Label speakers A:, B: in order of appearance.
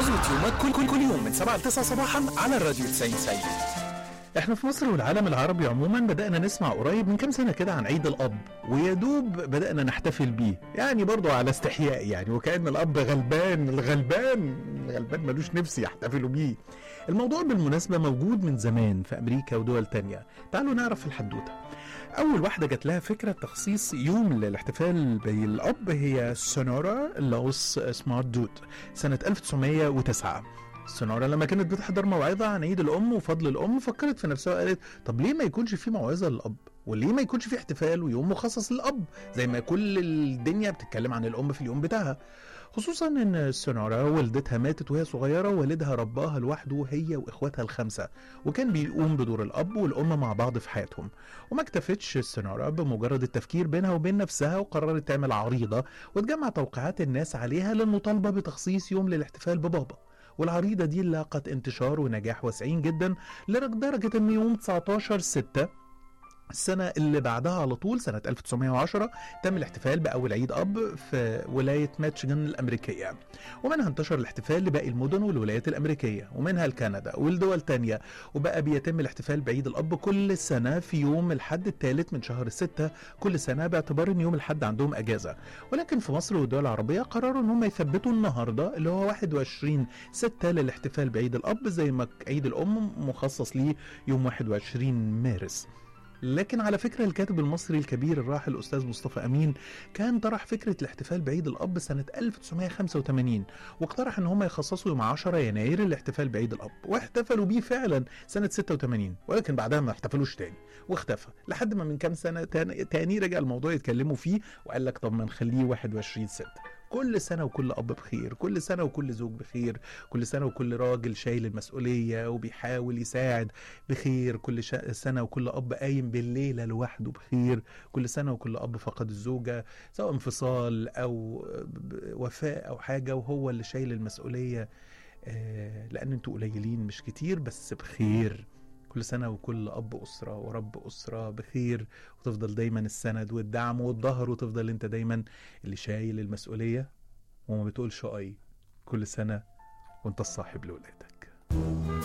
A: يظبط يومك كل كل كل يوم من 7 ل 9 صباحا على الراديو 90 90
B: احنا في مصر والعالم العربي عموما بدأنا نسمع قريب من كام سنة كده عن عيد الأب ويا دوب بدأنا نحتفل بيه يعني برضه على استحياء يعني وكأن الأب غلبان الغلبان الغلبان ملوش نفس يحتفلوا بيه الموضوع بالمناسبة موجود من زمان في أمريكا ودول تانية تعالوا نعرف الحدوتة أول واحدة جات لها فكرة تخصيص يوم للاحتفال بالأب هي سونورا لوس سمارت دود سنة 1909 سونورا لما كانت بتحضر موعظة عن عيد الأم وفضل الأم فكرت في نفسها وقالت طب ليه ما يكونش في موعظة للأب وليه ما يكونش في احتفال ويوم مخصص للأب زي ما كل الدنيا بتتكلم عن الأم في اليوم بتاعها خصوصا ان سونورا والدتها ماتت وهي صغيرة ووالدها رباها لوحده هي واخواتها الخمسة وكان بيقوم بدور الأب والأم مع بعض في حياتهم وما اكتفتش سونورا بمجرد التفكير بينها وبين نفسها وقررت تعمل عريضة وتجمع توقيعات الناس عليها للمطالبة بتخصيص يوم للاحتفال ببابا والعريضة دي لاقت انتشار ونجاح واسعين جدا لدرجة ان يوم 19 6 السنة اللي بعدها على طول سنة 1910 تم الاحتفال بأول عيد أب في ولاية ميتشيغان الأمريكية ومنها انتشر الاحتفال لباقي المدن والولايات الأمريكية ومنها لكندا والدول تانية وبقى بيتم الاحتفال بعيد الأب كل سنة في يوم الحد الثالث من شهر الستة كل سنة باعتبار ان يوم الحد عندهم أجازة ولكن في مصر والدول العربية قرروا ان هم يثبتوا النهاردة اللي هو 21 ستة للاحتفال بعيد الأب زي ما عيد الأم مخصص ليه يوم 21 مارس لكن على فكرة الكاتب المصري الكبير الراحل الأستاذ مصطفى أمين كان طرح فكرة الاحتفال بعيد الأب سنة 1985 واقترح إن هم يخصصوا يوم 10 يناير الاحتفال بعيد الأب واحتفلوا بيه فعلا سنة 86 ولكن بعدها ما احتفلوش تاني واختفى لحد ما من كام سنة تاني, تاني رجع الموضوع يتكلموا فيه وقال لك طب ما نخليه 21 6 كل سنة وكل أب بخير كل سنة وكل زوج بخير كل سنة وكل راجل شايل المسؤولية وبيحاول يساعد بخير كل شا... سنة وكل أب قايم بالليلة لوحده بخير كل سنة وكل أب فقد الزوجة سواء انفصال أو وفاة أو حاجة وهو اللي شايل المسؤولية آه لأن انتوا قليلين مش كتير بس بخير كل سنة وكل أب أسرة ورب أسرة بخير وتفضل دايما السند والدعم والظهر وتفضل أنت دايما اللي شايل المسؤولية وما بتقولش أي كل سنة وأنت الصاحب لولادك